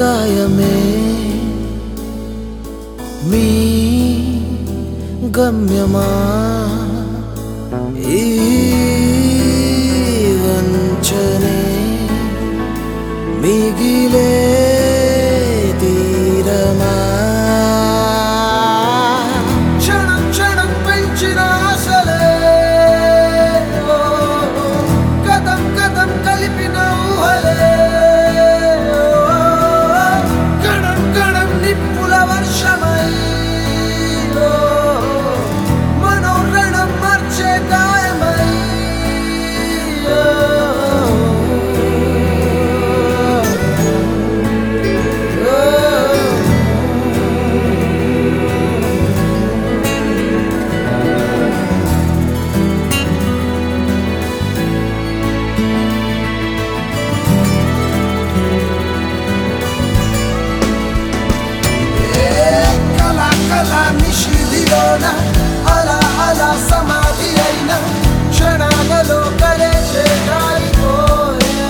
గాయమే మీ గమ్యమా ఈ వంచనే మిగిలే తీరమా క్షణం క్షణం పెంచిన ఆశలే ఓ, కథం కథం కలిపిన ఊహలే ఓ, కణం కణం నిప్పుల వర్షమై ఓ, మనోరణం మార్చే గాయమై ఓ, ఓ. కళ కళ నిషిదిలోన అలా అలా సమాధి అయిన క్షణాలలో కలేచే కాలిపోయే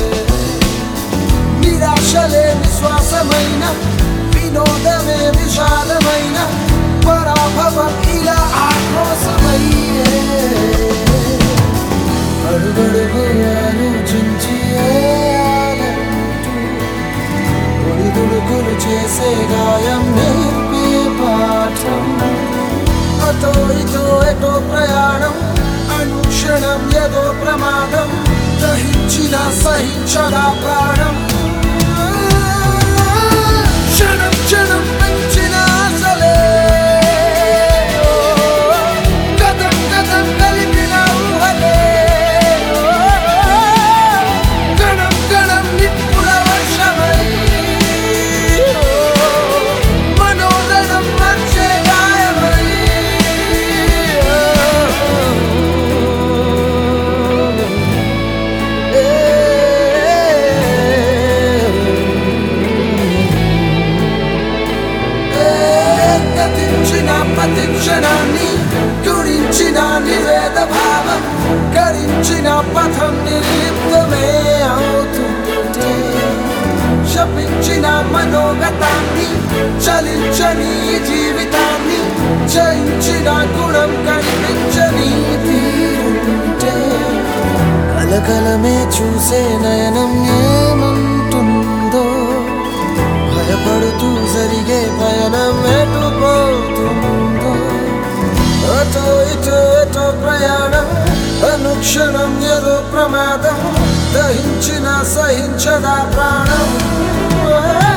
నిరాశలే విశ్వాసమైన వినోదమే విషాదమైన పరాభవం ఇలా ఆక్రోశమయ్యే అడుగడుగు ఆలోచించి ఏయాలంటూ ఒడిదుడుకులు చేసే గాయం నేర్పే పాఠం అటో ఇటో ఎటో ప్రయాణం అనుక్షణం ఏదో ప్రమాదం దహించిన సహించదా ప్రాణం క్షణం క్షణం పెంచిన ఆశలే కథం కథం కలిపిన ఊహలే కణం కణం నిప్పుల వర్షమై మనోరణం మార్చే గాయమై గతించిన ప్రతిక్షణాన్ని గురించిన నివేద భావం గరించిన పథం నిర్లిప్తమే అవుతుంటే శపించిన మనోగతాన్ని చలించని జీవితాన్ని జయించిన గుణం కనిపించని తీరుంటే కలకలమే చూసే నయనం ఏమంటుందో భయపడుతూ జరిగే పయనం ఎటుపోతుందో అటో ఇటో ఎటో ప్రయాణం అనుక్షణం ఏదో ప్రమాదం దహించిన సహించదా ప్రాణం